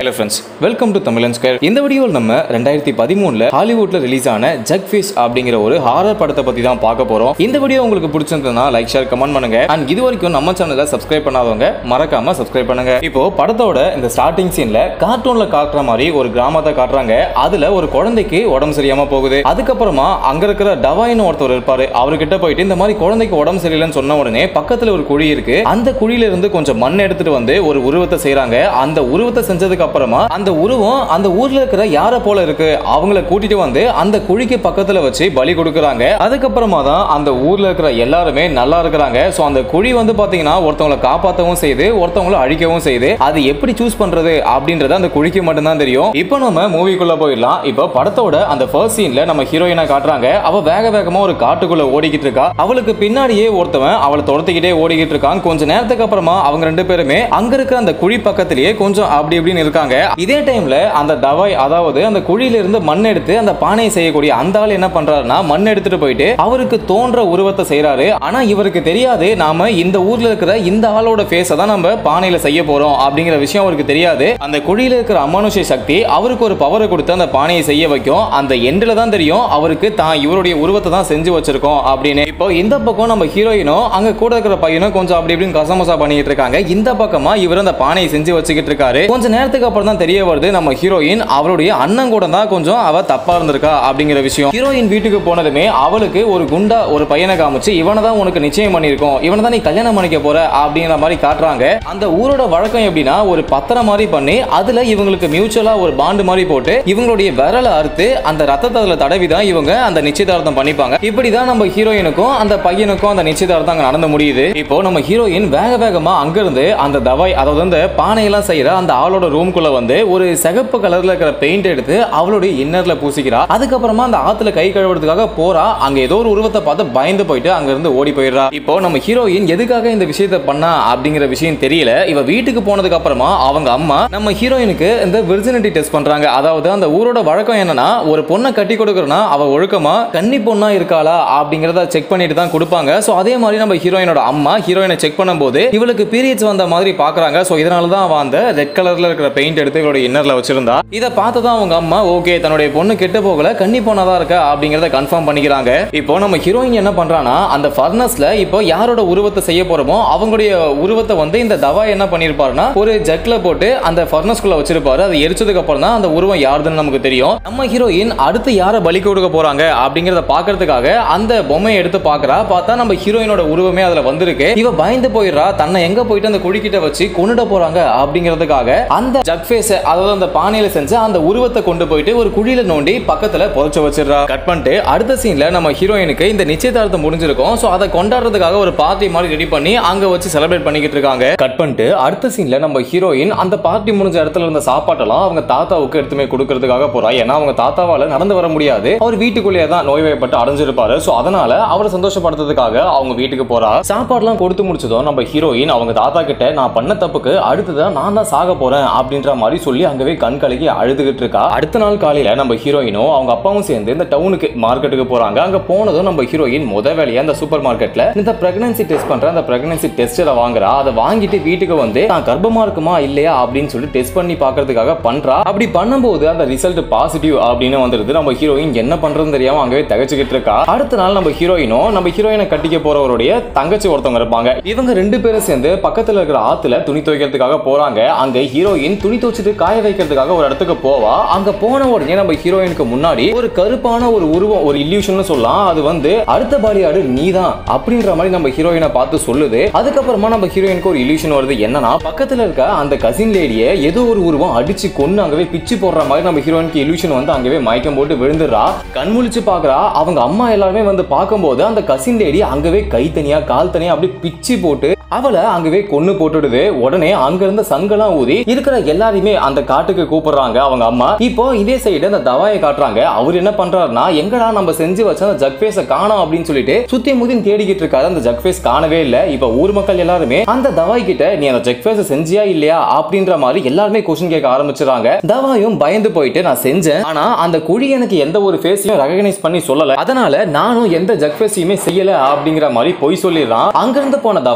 hello friends welcome to Tamilan square இந்த வீடியோவில் நம்ம ரெண்டாயிரத்தி பதிமூணுல ஹாலிவுட்ல ரிலீஸ் ஆன ஜக் ஃபீஸ் அப்படிங்கிற ஒரு ஹாரர் படத்தை பத்தி தான் பார்க்க போறோம் இந்த வீடியோ உங்களுக்கு பிடிச்சிருந்ததுன்னா லைக் ஷேர் கமெண்ட் பண்ணுங்க அண்ட் இது வரைக்கும் நம்ம சேனலை சப்ஸ்கிரைப் பண்ணாதவங்க மறக்காம சப்ஸ்கிரைப் பண்ணுங்க இப்போ படத்தோட இந்த ஸ்டார்டிங் சீன்ல கார்ட்டூன்ல காட்டுற மாதிரி ஒரு கிராமத்தை காட்டுறாங்க அதுல ஒரு குழந்தைக்கு உடம்பு சரியாம போகுது அதுக்கப்புறமா அங்க இருக்கிற டவாயின்னு ஒருத்தர் இருப்பாரு அவர்கிட்ட போயிட்டு இந்த மாதிரி குழந்தைக்கு உடம்பு சரியில்லைன்னு சொன்ன உடனே பக்கத்துல ஒரு குழி இருக்கு அந்த குழியில இருந்து கொஞ்சம் மண் எடுத்துட்டு வந்து ஒரு உருவத்தை செய்றாங்க அந்த உருவத்தை செஞ்சதுக்கு அப்புறமா அந்த உருவம் அந்த ஊர்ல இருக்கிற யார போல இருக்கு அவங்கள கூட்டிட்டு வந்து அந்த குழிக்கு பக்கத்துல வச்சு பலி கொடுக்கறாங்க அதுக்கப்புறமா தான் அந்த ஊர்ல இருக்கிற எல்லாருமே நல்லா இருக்கிறாங்க சோ அந்த குழி வந்து பாத்தீங்கன்னா ஒருத்தவங்களை காப்பாத்தவும் செய்யுது ஒருத்தவங்களை அழிக்கவும் செய்யுது அது எப்படி சூஸ் பண்றது அப்படின்றது அந்த குழிக்கு மட்டும்தான் தெரியும் இப்போ நம்ம மூவிக்குள்ள போயிடலாம் இப்போ படத்தோட அந்த ஃபர்ஸ்ட் சீன்ல நம்ம ஹீரோயினா காட்டுறாங்க அவ வேக வேகமா ஒரு காட்டுக்குள்ள ஓடிக்கிட்டு இருக்கா அவளுக்கு பின்னாடியே ஒருத்தவன் அவளை துரத்திக்கிட்டே ஓடிக்கிட்டு இருக்கான் கொஞ்ச நேரத்துக்கு அப்புறமா அவங்க ரெண்டு பேருமே அங்க இருக்கிற அந்த குழி பக்கத்திலேயே கொஞ்சம் அப்படி இப்படின்னு இருக்காங்க இதே டைம்ல அந்த தவாய் அதாவது அந்த குழியில இருந்து மண் எடுத்து அந்த பானையை செய்யக்கூடிய அந்த ஆள் என்ன பண்றாருன்னா மண் எடுத்துட்டு போயிட்டு அவருக்கு தோன்ற உருவத்தை செய்யறாரு ஆனா இவருக்கு தெரியாது நாம இந்த ஊர்ல இருக்கிற இந்த ஆளோட ஃபேஸை தான் நம்ம பானையில செய்ய போறோம் அப்படிங்கிற விஷயம் அவருக்கு தெரியாது அந்த குழியில இருக்கிற அமானுஷ்ய சக்தி அவருக்கு ஒரு பவரை கொடுத்து அந்த பானையை செய்ய வைக்கும் அந்த எண்டில் தான் தெரியும் அவருக்கு தான் இவருடைய உருவத்தை தான் செஞ்சு வச்சிருக்கோம் அப்படின்னு இப்போ இந்த பக்கம் நம்ம ஹீரோயினும் அங்க கூட இருக்கிற பையனும் கொஞ்சம் அப்படி இப்படின்னு கசமசா பண்ணிட்டு இருக்காங்க இந்த பக்கமா இவர் அந்த பானையை செஞ்சு வச்சுக்கிட்டு இருக்காரு கொஞ்ச நேரத்துக்கு அப்புறம் தான் தெரிய வருது நம்ம ஹீரோயின் அவருடைய அண்ணன் கூட தான் கொஞ்சம் அவ தப்பா இருந்திருக்கா அப்படிங்கிற விஷயம் ஹீரோயின் வீட்டுக்கு போனதுமே அவளுக்கு ஒரு குண்டா ஒரு பையனை காமிச்சு இவனை தான் உனக்கு நிச்சயம் பண்ணியிருக்கோம் இவனை தான் நீ கல்யாணம் பண்ணிக்க போற அப்படிங்கிற மாதிரி காட்டுறாங்க அந்த ஊரோட வழக்கம் எப்படின்னா ஒரு பத்திரம் மாதிரி பண்ணி அதுல இவங்களுக்கு மியூச்சுவலா ஒரு பாண்டு மாதிரி போட்டு இவங்களுடைய விரலை அறுத்து அந்த ரத்தத்தை அதுல தடவி தான் இவங்க அந்த நிச்சயதார்த்தம் பண்ணிப்பாங்க இப்படிதான் நம்ம ஹீரோயினுக்கும் அந்த பையனுக்கும் அந்த நிச்சயதார்த்தம் அங்க நடந்து முடியுது இப்போ நம்ம ஹீரோயின் வேக வேகமா அங்க இருந்து அந்த தவாய் அதாவது அந்த பானையெல்லாம் செய்யற அந்த ஆளோட ரூம்குள்ள வந்து ஒரு சிகப்பு கலர்ல இருக்கிற பெயிண்ட் எடுத்து அவளுடைய இன்னர்ல பூசிக்கிறா அதுக்கப்புறமா அந்த ஆத்துல கை கழுவுறதுக்காக போறா அங்க ஏதோ ஒரு உருவத்தை பார்த்து பயந்து போயிட்டு அங்க இருந்து ஓடி போயிடுறா இப்போ நம்ம ஹீரோயின் எதுக்காக இந்த விஷயத்தை பண்ணா அப்படிங்கிற விஷயம் தெரியல இவ வீட்டுக்கு போனதுக்கு அப்புறமா அவங்க அம்மா நம்ம ஹீரோயினுக்கு இந்த விர்ஜினிட்டி டெஸ்ட் பண்றாங்க அதாவது அந்த ஊரோட வழக்கம் என்னன்னா ஒரு பொண்ணை கட்டி கொடுக்கறனா அவ ஒழுக்கமா கன்னி பொண்ணா இருக்காளா அப்படிங்கறத செக் பண்ணிட்டு தான் கொடுப்பாங்க சோ அதே மாதிரி நம்ம ஹீரோயினோட அம்மா ஹீரோயினை செக் பண்ணும்போது இவளுக்கு பீரியட்ஸ் வந்த மாதிரி பாக்குறாங்க சோ இதனால தான் அவ அந்த ரெட் கலர்ல இருக்கிற பெயிண்ட் எடுத்து இவளோட இன்னர்ல வச்சிருந்தா இதை பார்த்து தான் அவங்க அம்மா ஓகே தன்னுடைய பொண்ணு கெட்டு போகல கன்னி பொண்ணா தான் இருக்கா அப்படிங்கறத கன்ஃபார்ம் பண்ணிக்கிறாங்க இப்போ நம்ம ஹீரோயின் என்ன பண்றானா அந்த ஃபர்னஸ்ல இப்போ யாரோட உருவத்தை செய்ய போறோமோ அவங்களுடைய உருவத்தை வந்து இந்த தவா என்ன பண்ணிருப்பாருன்னா ஒரு ஜக்ல போட்டு அந்த ஃபர்னஸ்குள்ள வச்சிருப்பாரு அதை எரிச்சதுக்கு அப்புறம் தான் அந்த உருவம் யாருதுன்னு நமக்கு தெரியும் நம்ம ஹீரோயின் அடுத்து யாரை பலி கொடுக்க போறாங்க அப்படிங்கறத பாக்குறதுக்காக அந்த பொம்மையை எடுத்து பாக்குறா பார்த்தா நம்ம ஹீரோயினோட உருவமே அதுல வந்திருக்கு இவ பயந்து போயிடுறா தன்னை எங்க போயிட்டு அந்த குழிக்கிட்ட வச்சு கொண்டுட போறாங்க அப்படிங்கிறதுக்காக அந்த ஜக் ஃபேஸ் அதாவது அந்த பானையில செஞ்ச அந்த உருவத்தை கொண்டு போயிட்டு ஒரு குழியில நோண்டி பக்கத்துல புதைச்சு வச்சிடுறா கட் பண்ணிட்டு அடுத்த சீன்ல நம்ம ஹீரோயினுக்கு இந்த நிச்சயதார்த்தம் முடிஞ்சிருக்கும் சோ அதை கொண்டாடுறதுக்காக ஒரு பார்ட்டி மாதிரி ரெடி பண்ணி அங்க வச்சு செலிப்ரேட் பண்ணிக்கிட்டு இருக்காங்க கட் பண்ணிட்டு அடுத்த சீன்ல நம்ம ஹீரோயின் அந்த பார்ட்டி முடிஞ்ச இடத்துல இருந்த சாப்பாட்டெல்லாம் அவங்க தாத்தாவுக்கு எடுத்துமே கொடுக்கறதுக்காக போறா ஏன்னா அவங்க தாத்தாவால நடந்து வர முடியாது அவர் வீட்டுக்குள்ளேயே தான் நோய்வாய்ப்பட்டு அடைஞ்சிருப்பாரு சோ அதனால அவரை சந்தோஷப்படுத்துறதுக்காக அவங்க வீட்டுக்கு போறா சாப்பாடுலாம் கொடுத்து முடிச்சதும் நம்ம ஹீரோயின் அவங்க தாத்தா கிட்ட நான் பண்ண தப்புக்கு அடுத்ததான் நான் தான் சாக போறேன் அப்படின்ற மாதிரி சொல்லி அங்கவே கண் கலக்கி அழுதுகிட்டு இருக்கா அடுத்த நாள் காலையில நம்ம ஹீரோயினும் அவங்க அப்பாவும் சேர்ந்து இந்த டவுனுக்கு மார்க்கெட்டுக்கு போறாங்க அங்க போனதும் நம்ம ஹீரோயின் முத வேலையா அந்த சூப்பர் மார்க்கெட்ல இந்த பிரெக்னன்சி டெஸ்ட் பண்ற அந்த பிரெக்னன்சி டெஸ்டரை வாங்குறா அதை வாங்கிட்டு வீட்டுக்கு வந்து நான் கர்ப்பமா இருக்குமா இல்லையா அப்படின்னு சொல்லி டெஸ்ட் பண்ணி பாக்குறதுக்காக பண்றா அப்படி பண்ணும்போது அந்த ரிசல்ட் பாசிட்டிவ் அப்படின்னு வந்துருது நம்ம ஹீரோயின் என்ன பண்றதுன்னு தெரியாம அங்கவே தகச்சுக்கிட்டு இருக்கா அடுத்த நாள் நம்ம ஹீரோயினும் நம்ம ஹீரோயினை கட்டிக்க போறவருடைய தங்கச்சி ஒருத்தவங்க இருப்பாங்க இவங்க ரெண்டு பேரும் சேர்ந்து பக்கத்துல இருக்கிற ஆத்துல துணி துவைக்கிறதுக்காக போறாங்க அங்க ஹீரோயின் துணி துவைச்சிட்டு காய வைக்கிறதுக்காக ஒரு இடத்துக்கு போவா அங்க போன உடனே நம்ம ஹீரோயினுக்கு முன்னாடி ஒரு கருப்பான ஒரு உருவம் ஒரு இல்யூஷன் சொல்லலாம் அது வந்து அடுத்த பாடியாடு நீதான் அப்படின்ற மாதிரி நம்ம ஹீரோயினை பார்த்து சொல்லுது அதுக்கப்புறமா நம்ம ஹீரோயினுக்கு ஒரு இல்யூஷன் வருது என்னன்னா பக்கத்துல இருக்க அந்த கசின் லேடியை ஏதோ ஒரு உருவம் அடிச்சு கொண்டு அங்கவே பிச்சு போடுற மாதிரி நம்ம ஹீரோயினுக்கு இல்யூஷன் வந்து அங்கவே மயக்கம் போட்டு விழுந்துடுறா கண் முழிச்சு பாக்குறா அவங்க அம்மா எல்லாருமே வந்து பார்க்கும்போது அந்த கசின் லேடி அங்கவே கை தனியா கால் தனியா அப்படியே பிச்சு போட்டு அவளை அங்கவே கொன்னு போட்டுடுது உடனே அங்க இருந்த சங்கெல்லாம் ஊதி இருக்கிற எல்லாரையுமே அந்த காட்டுக்கு கூப்பிடுறாங்க அவங்க அம்மா இப்போ இதே சைடு அந்த தவாயை காட்டுறாங்க அவர் என்ன பண்றாருன்னா எங்கடா நம்ம செஞ்சு வச்ச அந்த ஜக் ஃபேஸ காணோம் அப்படின்னு சொல்லிட்டு சுத்தி முதின் தேடிக்கிட்டு இருக்காரு அந்த ஜக் ஃபேஸ் காணவே இல்ல இப்ப ஊர் மக்கள் எல்லாருமே அந்த தவாய் கிட்ட நீ அந்த ஜக் ஃபேஸ செஞ்சியா இல்லையா அப்படின்ற மாதிரி எல்லாருமே கொஸ்டின் கேட்க ஆரம்பிச்சிடறாங்க தவாயும் பயந்து போயிட்டு நான் செஞ்சேன் ஆனா அந்த குழி எனக்கு எந்த ஒரு ஃபேஸையும் ரெகனைஸ் பண்ணி சொல்லல அதனால நானும் எந்த ஜக் ஃபேஸையுமே செய்யல அப்படிங்கிற மாதிரி பொய் சொல்லிடுறான் அங்கிருந்து போன தவாய் வீட்டுக்கு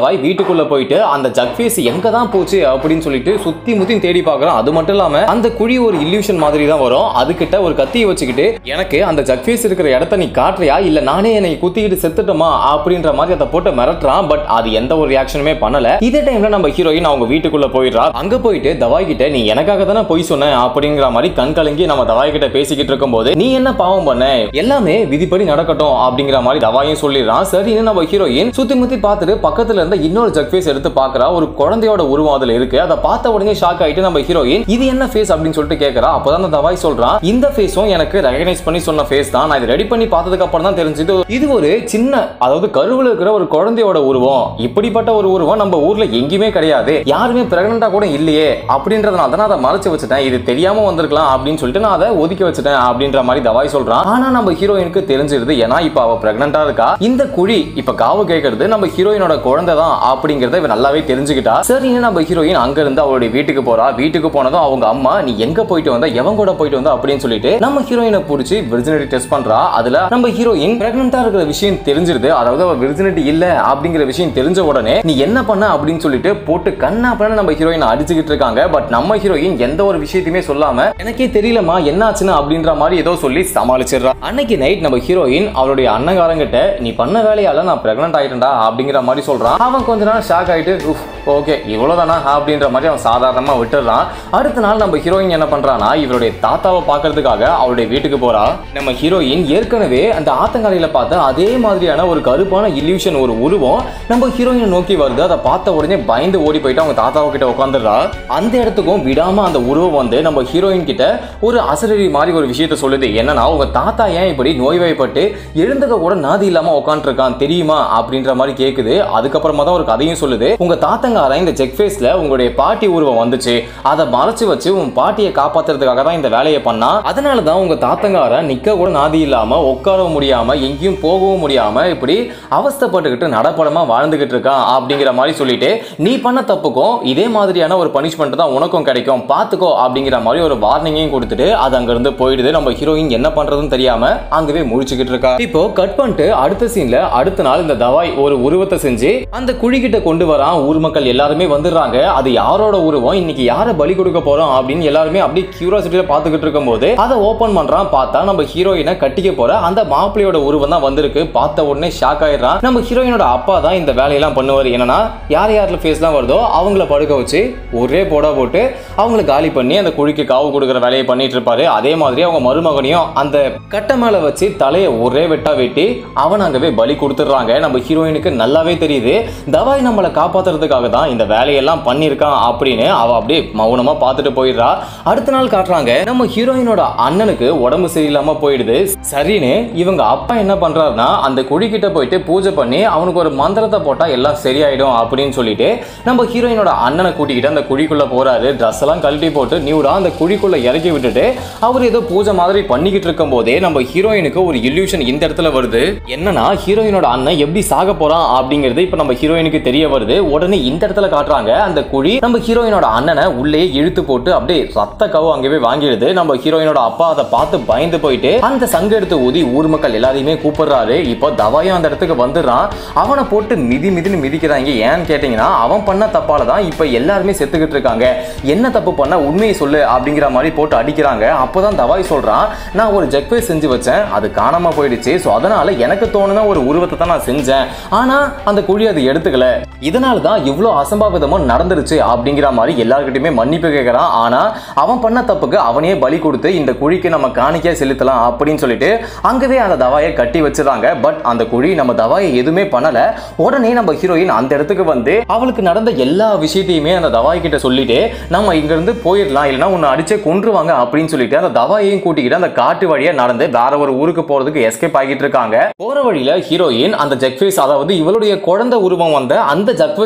வீட்டுக்குள்ள போயிட்டு அந்த ஜக்ஃபேஸ் எங்க தான் போச்சு அப்படின்னு சொல்லிட்டு சுத்தி முத்தி தேடி பார்க்கறான் அது மட்டும் இல்லாம அந்த குழி ஒரு இல்லூஷன் மாதிரி தான் வரும் அதுகிட்ட ஒரு கத்தியை வச்சுக்கிட்டு எனக்கு அந்த ஜக்ஃபேஸ் இருக்கிற இடத்த நீ காட்டுறியா இல்ல நானே என்னை குத்திக்கிட்டு செத்துட்டோமா அப்படின்ற மாதிரி அதை போட்டு மிரட்டுறான் பட் அது எந்த ஒரு ரியாக்ஷனுமே பண்ணல இதே டைம்ல நம்ம ஹீரோயின் அவங்க வீட்டுக்குள்ள போயிடுறா அங்க போயிட்டு தவாய் கிட்ட நீ எனக்காக தானே பொய் சொன்ன அப்படிங்கிற மாதிரி கண் கலங்கி நம்ம தவாய் கிட்ட பேசிக்கிட்டு இருக்கும்போது நீ என்ன பாவம் பண்ண எல்லாமே விதிப்படி நடக்கட்டும் அப்படிங்கிற மாதிரி தவாயும் சொல்லிடுறான் சரின்னு நம்ம ஹீரோயின் சுத்தி முத்தி பார்த்துட்டு பக்கத்துல இருந்த இன்னொரு ஜக் ஃபேஸ் எடுத்து பாக்குறா ஒரு குழந்தையோட உருவம் அதுல இருக்கு அதை பார்த்த உடனே ஷாக் ஆயிட்டு நம்ம ஹீரோயின் இது என்ன ஃபேஸ் அப்படின்னு சொல்லிட்டு கேக்குறா அப்பதான் அந்த தவாய் சொல்றான் இந்த ஃபேஸும் எனக்கு ரெகனைஸ் பண்ணி சொன்ன ஃபேஸ் தான் நான் இதை ரெடி பண்ணி பார்த்ததுக்கு அப்புறம் தான் தெரிஞ்சது இது ஒரு சின்ன அதாவது கருவுல இருக்கிற ஒரு குழந்தையோட உருவம் இப்படிப்பட்ட ஒரு உருவம் நம்ம ஊர்ல எங்கேயுமே கிடையாது யாருமே பிரெக்னண்டா கூட இல்லையே அப்படின்றதுனால தான் நான் அதை மறைச்சு வச்சுட்டேன் இது தெரியாம வந்திருக்கலாம் அப்படின்னு சொல்லிட்டு நான் அதை ஒதுக்கி வச்சுட்டேன் அப்படின்ற மாதிரி தவாய் சொல்றான் ஆனா நம்ம ஹீரோயினுக்கு தெரிஞ்சிருது ஏன்னா இப்ப அவ பிரெக்னண்டா இருக்கா இந்த குழி இப்ப காவு கேட்கறது நம்ம ஹீரோயினோட குழந்தை தான் அப்படிங்கறத இவ நல்லாவே தெரிஞ்சுக்கிட்டா சரின்னு நம்ம ஹீரோயின் அங்க இருந்து அவளுடைய வீட்டுக்கு போறா வீட்டுக்கு போனதும் அவங்க அம்மா நீ எங்க போயிட்டு வந்த எவன் கூட போயிட்டு வந்த அப்படின்னு சொல்லிட்டு நம்ம ஹீரோயினை பிடிச்சி விர்ஜினிட்டி டெஸ்ட் பண்றா அதுல நம்ம ஹீரோயின் பிரெக்னண்டா இருக்கிற விஷயம் தெரிஞ்சிருது அதாவது அவ விர்ஜினிட்டி இல்ல அப்படிங்கிற விஷயம் தெரிஞ்ச உடனே நீ என்ன பண்ண அப்படின்னு சொல்லிட்டு போட்டு கண்ணா பண்ண நம்ம ஹீரோயின் அடிச்சுக்கிட்டு இருக்காங்க பட் நம்ம ஹீரோயின் எந்த ஒரு விஷயத்தையுமே சொல்லாம எனக்கே தெரியலமா என்னாச்சுன்னு அப்படின்ற மாதிரி ஏதோ சொல்லி சமாளிச்சிடுறா அன்னைக்கு நைட் நம்ம ஹீரோயின் அவளுடைய அண்ணங்காரங்கிட்ட நீ பண்ண வேலையால நான் பிரெக்னன்ட் ஆயிட்டேன்டா அப்படிங்கிற மாதிரி சொல்றான் அவன் கொஞ்ச நேரம் ஷாக் ஆயிட்டு ஓகே இவ்வளவுதானா அப்படின்ற மாதிரி அவன் சாதாரணமா விட்டுறான் அடுத்த நாள் நம்ம ஹீரோயின் என்ன பண்றானா இவருடைய தாத்தாவை பார்க்கறதுக்காக அவருடைய வீட்டுக்கு போறா நம்ம ஹீரோயின் ஏற்கனவே அந்த ஆத்தங்காலையில பார்த்த அதே மாதிரியான ஒரு கருப்பான இல்யூஷன் ஒரு உருவம் நம்ம ஹீரோயினை நோக்கி வருது அதை பார்த்த உடனே பயந்து ஓடி போயிட்டு அவங்க தாத்தாவை கிட்ட உட்காந்துடுறா அந்த இடத்துக்கும் விடாம அந்த உருவம் வந்து நம்ம ஹீரோயின் கிட்ட ஒரு அசரடி மாதிரி ஒரு விஷயத்த சொல்லுது என்னன்னா உங்க தாத்தா ஏன் இப்படி நோய்வாய்ப்பட்டு எழுந்தத கூட நாதி இல்லாம உட்காந்துருக்கான் தெரியுமா அப்படின்ற மாதிரி கேக்குது அதுக்கப்புறமா தான் ஒரு கதையும் சொல்லுது உங்க தாத்தங்காரன் இந்த செக் ஃபேஸ்ல உங்களுடைய பாட்டி உருவம் வந்துச்சு அதை மறைச்சு வச்சு உன் பாட்டியை காப்பாத்துறதுக்காக தான் இந்த வேலையை பண்ணா அதனால தான் உங்க தாத்தங்காரன் நிக்க கூட நாதி இல்லாம உட்காரவும் முடியாம எங்கேயும் போகவும் முடியாம இப்படி அவஸ்தைப்பட்டுக்கிட்டு நடப்படமா வாழ்ந்துகிட்டு இருக்கான் அப்படிங்கிற மாதிரி சொல்லிட்டு நீ பண்ண தப்புக்கும் இதே மாதிரியான ஒரு பனிஷ்மெண்ட் தான் உனக்கும் கிடைக்கும் பாத்துக்கோ அப்படிங்கிற மாதிரி ஒரு வார்னிங்கையும் கொடுத்துட்டு அது அங்க இருந்து போயிடுது நம்ம ஹீரோயின் என்ன பண்றதுன்னு தெரியாம அங்கவே முழிச்சுக்கிட்டு இருக்கா இப்போ கட் பண்ணிட்டு அடுத்த சீன்ல அடுத்த நாள் இந்த தவாய் ஒரு உருவத்தை செஞ்சு அந்த குழிக்கிட்ட கொண்டு வரான் ஊர் மக்கள் எல்லாருமே வந்துடுறாங்க அது யாரோட உருவம் இன்னைக்கு யாரை பலி கொடுக்க போறோம் அப்படின்னு எல்லாருமே அப்படியே கியூரியாசிட்டியில பாத்துக்கிட்டு இருக்கும்போது அதை ஓபன் பண்றான் பார்த்தா நம்ம ஹீரோயினை கட்டிக்க போற அந்த மாப்பிள்ளையோட உருவம் தான் வந்திருக்கு பார்த்த உடனே ஷாக் ஆயிடுறான் நம்ம ஹீரோயினோட அப்பா தான் இந்த வேலையெல்லாம் பண்ணுவார் என்னன்னா யார் யார்ல ஃபேஸ்லாம் வருதோ அவங்கள படுக்க வச்சு ஒரே போடா போட்டு அவங்கள காலி பண்ணி அந்த குழிக்கு காவு கொடுக்குற வேலையை பண்ணிட்டு இருப்பாரு அதே மாதிரி அவங்க மருமகனையும் அந்த கட்டை மேல வச்சு தலையை ஒரே வெட்டா வெட்டி அவன் அங்கவே பலி கொடுத்துடுறாங்க நம்ம ஹீரோயினுக்கு நல்லாவே தெரியுது தவாய் நம்மளை காப்பாத்துறதுக்காக தான் இந்த வேலையெல்லாம் பண்ணியிருக்கான் அப்படின்னு அவ அப்படியே மௌனமா பார்த்துட்டு போயிடுறா அடுத்த நாள் காட்டுறாங்க நம்ம ஹீரோயினோட அண்ணனுக்கு உடம்பு சரியில்லாம போயிடுது சரின்னு இவங்க அப்பா என்ன பண்றாருன்னா அந்த குழிக்கிட்ட போயிட்டு பூஜை பண்ணி அவனுக்கு ஒரு மந்திரத்தை போட்டா எல்லாம் சரியாயிடும் அப்படின்னு சொல்லிட்டு நம்ம ஹீரோயினோட அண்ணனை கூட்டிக்கிட்டு அந்த குழிக்குள்ள போறாரு ட்ரெஸ் எல்லாம் கழட்டி போட்டு நியூடா அந்த குழிக்குள்ள இறக்கி விட்டுட்டு அவர் ஏதோ பூஜை மாதிரி பண்ணிக்கிட்டு இருக்கும் போதே நம்ம ஹீரோயினுக்கு ஒரு illusion இந்த இடத்துல வருது என்னன்னா ஹீரோயினோட அண்ணன் எப்படி சாக போறான் அப்படிங்கிறது இப்ப நம்ம ஹீரோயினுக்கு தெரிய வருது உடனே இந்த இடத்துல காட்டுறாங்க அந்த குழி நம்ம ஹீரோயினோட அண்ணனை உள்ளே இழுத்து போட்டு அப்படியே ரத்த கவு அங்கவே வாங்கிடுது நம்ம ஹீரோயினோட அப்பா அதை பார்த்து பயந்து போயிட்டு அந்த சங்க எடுத்து ஊதி ஊர் மக்கள் எல்லாரையுமே கூப்பிடுறாரு இப்போ தவாயும் அந்த இடத்துக்கு வந்துடுறான் அவனை போட்டு மிதி மிதின்னு மிதிக்கிறாங்க ஏன்னு கேட்டீங்கன்னா அவன் பண்ண தப்பால தான் இப்போ எல்லாருமே செத்துக்கிட்டு இருக்காங்க என்ன தப்பு பண்ண உண்மையை சொல்லு அப்படிங்கிற மாதிரி போட்டு அடிக்கிறாங்க அப்போதான் தவாய் சொல்றான் நான் ஒரு ஜக்வே செஞ்சு வச்சேன் அது காணாம போயிடுச்சு ஸோ அதனால எனக்கு தோணுன ஒரு உருவத்தை தான் நான் செஞ்சேன் ஆனா அந்த குழி அது எடுத்துக்கல இதனால தான் இவ்வளோ அசம்பாவிதமும் நடந்துருச்சு அப்படிங்கிற மாதிரி எல்லாருக்கிட்டையுமே மன்னிப்பு கேட்கறான் ஆனா அவன் பண்ண தப்புக்கு அவனே பலி கொடுத்து இந்த குழிக்கு நம்ம காணிக்கையா செலுத்தலாம் அப்படின்னு சொல்லிட்டு அங்கவே அந்த தவாயை கட்டி வச்சிடறாங்க பட் அந்த குழி நம்ம தவாயை எதுவுமே பண்ணல உடனே நம்ம ஹீரோயின் அந்த இடத்துக்கு வந்து அவளுக்கு நடந்த எல்லா விஷயத்தையுமே அந்த தவாய் கிட்ட சொல்லிட்டு நம்ம இங்க இருந்து போயிடலாம் இல்லைன்னா உன்னை அடிச்சே கொன்றுவாங்க அப்படின்னு சொல்லிட்டு அந்த தவாயையும் கூட்டிக்கிட்டு அந்த காட்டு வழியா நடந்து வேற ஒரு ஊருக்கு போறதுக்கு எஸ்கேப் ஆகிட்டு இருக்காங்க போற வழியில ஹீரோயின் அந்த ஜக்ஃபேஸ் அதாவது இவளுடைய குழந்தை உருவம் வந்த அந்த ஜக்ஃபேஸை தூக்கி போட்டு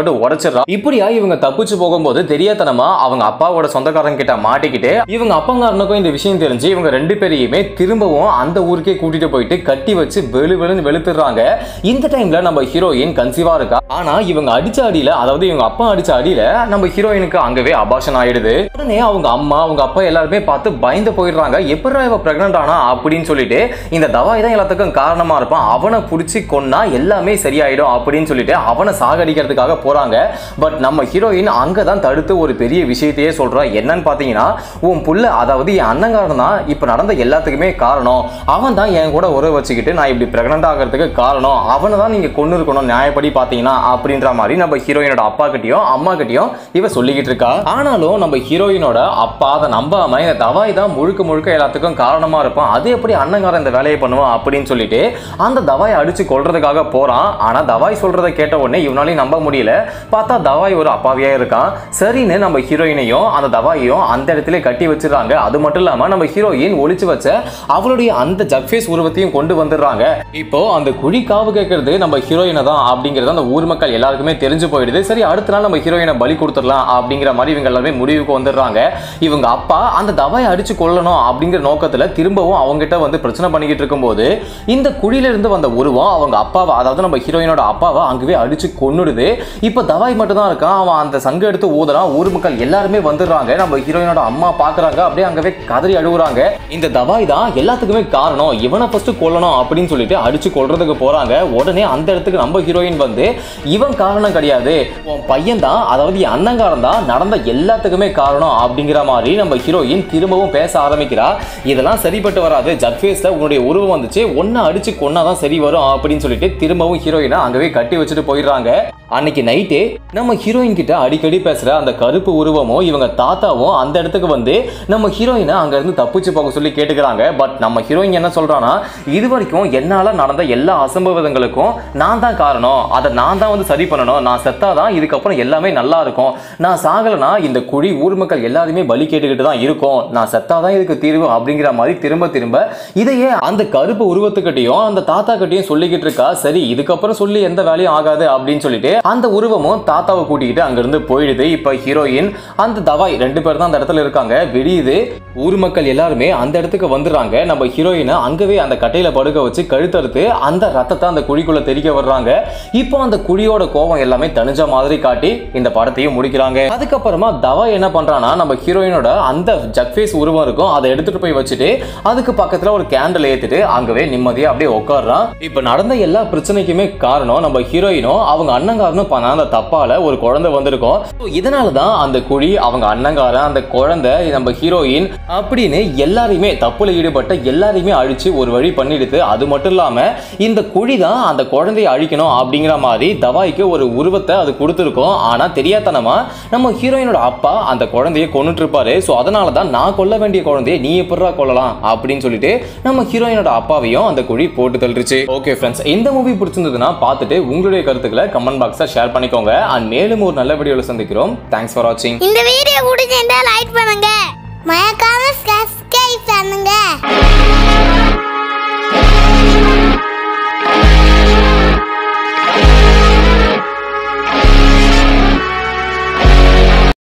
போட்டு உடைச்சிடறா இப்படியா இவங்க தப்பிச்சு போகும்போது தெரியாதனமா அவங்க அப்பாவோட சொந்தக்காரங்க கிட்ட மாட்டிக்கிட்டு இவங்க அப்பங்காரனுக்கும் இந்த விஷயம் தெரிஞ்சு இவங்க ரெண்டு பேரையுமே திரும்பவும் அந்த ஊருக்கே கூட்டிட்டு போயிட்டு கட்டி வச்சு வெளு வெளுன்னு வெளுத்துறாங்க இந்த டைம்ல நம்ம ஹீரோயின் கன்சீவா இருக்கா ஆனா இவங்க அடிச்ச அடியில அதாவது இவங்க அப்பா அடிச்ச அடியில நம்ம ஹீரோயினுக்கு அங்கவே அபாஷன் ஆயிடுது உடனே அவங்க அம்மா அவங்க அப்பா எல்லாருமே பார்த்து பயந்து போயிடுறாங்க எப்படா இவ பிரெக்னன்ட் ஆனா அப்படின்னு சொல்லிட்டு இந்த தவாய் தான் எல்லாத்துக்கும் காரணமா இருப்பான் அவனை பிடிச்சி கொன்னா எல்லாமே சரியாயிடும் அப்படின்னு சொல்லிட்டு அவனை சாகடிக்கிறதுக்காக போறாங்க பட் நம்ம ஹீரோயின் அங்கதான் தடுத்து ஒரு பெரிய விஷயத்தையே சொல்றா என்னன்னு பாத்தீங்கன்னா உன் புள்ள அதாவது என் அண்ணங்காரன் தான் இப்ப நடந்த எல்லாத்துக்குமே காரணம் அவன் தான் என் கூட உறவு வச்சுக்கிட்டு நான் இப்படி பிரெக்னன்ட் ஆகிறதுக்கு காரணம் அவனை தான் நீங்க கொண்டு இருக்கணும் நியாயப்படி பாத்தீங்கன்னா அப்படின்ற மாதிரி நம்ம ஹீரோயினோட அப்பா கிட்டயும் அம்மா கிட்டயும் இவ சொல்லிக்கிட்டு இருக்கா ஆனாலும் நம்ம ஹீரோயினோட அப்பா அதை நம்பாம இந்த தவாய் தான் முழுக்க முழுக்க எல்லாத்துக்கும் காரணமா இருப்பான் அது எப்படி அண்ணங்காரன் இந்த வேலையை பண்ணுவான் அப்படின்னு சொல்லிட்டு அந்த தவாயை அடிச்சு கொல்றதுக்காக போறான் ஆனா தவாய் சொல்றதை கேட்ட உடனே இவனாலையும் நம்ப முடியல பார்த்தா தவாய் ஒரு அப்பாவியா இருக்கான் சரின்னு நம்ம ஹீரோயினையும் அந்த தவாயையும் அந்த இடத்துல கட்டி வச்சிடறாங்க அது மட்டும் இல்லாம நம்ம ஹீரோயின் ஒளிச்சு வச்ச அவளுடைய அந்த ஜக்ஃபேஸ் உருவத்தையும் கொண்டு வந்துடுறாங்க இப்போ அந்த குழி காவு கேட்கறது நம்ம ஹீரோயினை தான் அப்படிங்கிறது அந்த ஊர் மக்கள் எல்லாருக்குமே தெரிஞ்சு போயிடுது சரி அடுத்த நாள் நம்ம ஹீரோயினை பலி கொடுத்துடலாம் அப்படிங்கிற மாதிரி இவங்க எல்லாமே முடிவுக்கு வந்துடுறாங்க இவங்க அப்பா அந்த தவாயை அடிச்சு கொல்லணும் அப்படிங்கிற நோக்கத்துல திரும்பவும் அவங்ககிட்ட வந்து பிரச்சனை பண்ணிக்கிட்டு இருக்கும்போது இந்த குழியில இருந்து வந்த உருவம் அவங்க அப்பாவை அதாவது நம்ம ஹீரோயினோட அப்பாவை அங்கவே அடிச்சு கொன்னுடுது இப்போ தவாய் மட்டும் தான் இருக்கான் அவன் அந்த சங்கு எடுத்து ஊதுறான் ஊர் மக்கள் எல்லாருமே வந்துடுறாங்க நம்ம ஹீரோயினோட அம்மா பாக்குறாங்க அப்படியே அங்கவே கதறி அழுகுறாங்க இந்த தவாய் தான் எல்லாத்துக்குமே காரணம் இவனை ஃபர்ஸ்ட் கொல்லணும் அப்படின்னு சொல்லிட்டு அடிச்சு கொல்றதுக்கு போறாங்க உடனே அந்த இடத்துக்கு நம்ம ஹீரோயின் வந்து இவன் காரணம் கிடையாது உன் பையன் தான் அதாவது என் அண்ணங்காரன் தான் நடந்த எல்லாத்துக்குமே காரணம் அப்படிங்கிற மாதிரி நம்ம ஹீரோயின் திரும்பவும் பேச ஆரம்பிக்கிறா இதெல்லாம் சரிப்பட்டு வராது ஜக்ஃபேஸ்ல உன்னுடைய உருவம் வந்துச்சு ஒன்னு அடிச்சு கொன்னாதான் சரி வரும் அப்படின்னு சொல்லிட்டு திரும்பவும் ஹீரோயினை அங்கவே கட்டி வச்சுட்டு போயிடுறாங்க அன்னைக்கு நைட்டே நம்ம ஹீரோயின் கிட்ட அடிக்கடி பேசுற அந்த கருப்பு உருவமும் இவங்க தாத்தாவும் அந்த இடத்துக்கு வந்து நம்ம ஹீரோயினை அங்க இருந்து தப்பிச்சு போக சொல்லி கேட்டுக்கிறாங்க பட் நம்ம ஹீரோயின் என்ன சொல்றான்னா இது வரைக்கும் என்னால நடந்த எல்லா அசம்பவிதங்களுக்கும் நான் தான் காரணம் அதை நான் தான் வந்து சரி பண்ணணும் நான் செத்தாதான் இதுக்கப்புறம் எல்லாமே நல்லா இருக்கும் நான் சாகலைன்னா இந்த குழி ஊர் மக்கள் எல்லாருமே பலி கேட்டுக்கிட்டு தான் இருக்கும் நான் செத்தாதான் இதுக்கு தீர்வு அப்படிங்கிற மாதிரி திரும்ப திரும்ப இதையே அந்த கருப்பு உருவத்துக்கிட்டையும் அந்த தாத்தா கிட்டையும் சொல்லிக்கிட்டு இருக்கா சரி இதுக்கப்புறம் சொல்லி எந்த வேலையும் ஆகாது அப்படின்னு சொல்லிட்டு அந்த உருவமும் தாத்தாவை கூட்டிக்கிட்டு அங்கிருந்து போயிடுது இப்ப ஹீரோயின் அந்த தவாய் ரெண்டு பேர் தான் அந்த இடத்துல இருக்காங்க விடியுது ஊர் மக்கள் எல்லாருமே அந்த இடத்துக்கு வந்துடுறாங்க நம்ம ஹீரோயினை அங்கவே அந்த கட்டையில படுக்க வச்சு கழுத்தறுத்து அந்த ரத்தத்தை அந்த குழிக்குள்ள தெறிக்க வர்றாங்க இப்போ அந்த குழியோட கோபம் எல்லாமே தனிஞ்ச மாதிரி காட்டி இந்த படத்தையும் முடிக்கிறாங்க அதுக்கப்புறமா தவா என்ன பண்றானா நம்ம ஹீரோயினோட அந்த ஜக்ஃபேஸ் உருவம் இருக்கும் அதை எடுத்துட்டு போய் வச்சுட்டு அதுக்கு பக்கத்துல ஒரு கேண்டில் ஏத்திட்டு அங்கவே நிம்மதியா அப்படியே உட்காடுறான் இப்ப நடந்த எல்லா பிரச்சனைக்குமே காரணம் நம்ம ஹீரோயினும் அவங்க அண்ணங்காரனும் பண்ண அந்த தப்பால ஒரு குழந்தை வந்திருக்கும் So, இதனாலதான் அந்த குழி அவங்க அண்ணங்காரன் அந்த குழந்தை நம்ம ஹீரோயின் அப்படின்னு எல்லாரையுமே தப்புல ஈடுபட்ட எல்லாரையுமே அழிச்சு ஒரு வழி பண்ணிடுது அது மட்டும் இல்லாம இந்த குழி தான் அந்த குழந்தையை அழிக்கணும் அப்படிங்கிற மாதிரி தவாய்க்கு ஒரு உருவத்தை அது கொடுத்துருக்கோம் ஆனா தெரியாதனமா நம்ம ஹீரோயினோட அப்பா அந்த குழந்தையை கொண்டுட்டு இருப்பாரு ஸோ அதனால தான் நான் கொல்ல வேண்டிய குழந்தையை நீ எப்படா கொல்லலாம் அப்படின்னு சொல்லிட்டு நம்ம ஹீரோயினோட அப்பாவையும் அந்த குழி போட்டு தள்ளிருச்சு ஓகே ஃப்ரெண்ட்ஸ் இந்த மூவி பிடிச்சிருந்ததுன்னா பார்த்துட்டு உங்களுடைய கருத்துக்களை கமெண்ட் பாக்ஸில் ஷேர் பண்ணிக்கோங்க அண்ட் மேலும் ஒரு நல்ல வீடியோவில் சந்திக்கிறோம் தேங்க்ஸ் ஃபார் வாட்சிங் இந்த வீடியோ பிடிச்சிருந்தா